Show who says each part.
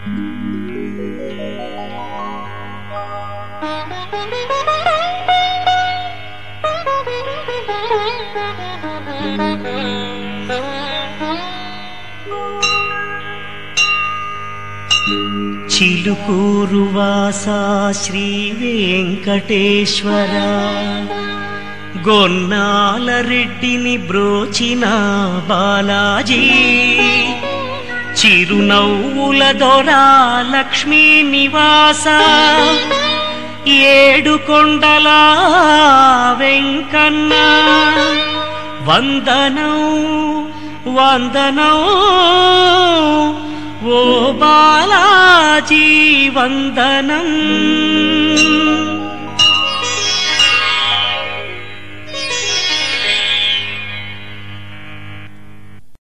Speaker 1: చిలుకూరు వాసా శ్రీ వెంకటేశ్వర గొన్నాల రెడ్డిని బ్రోచిన బాలాజీ చిరునవ్వుల దొరా లక్ష్మీ నివాస ఏడు కొండల వెంకన్న వందనం వందనం ఓ బాలాజీ వందనం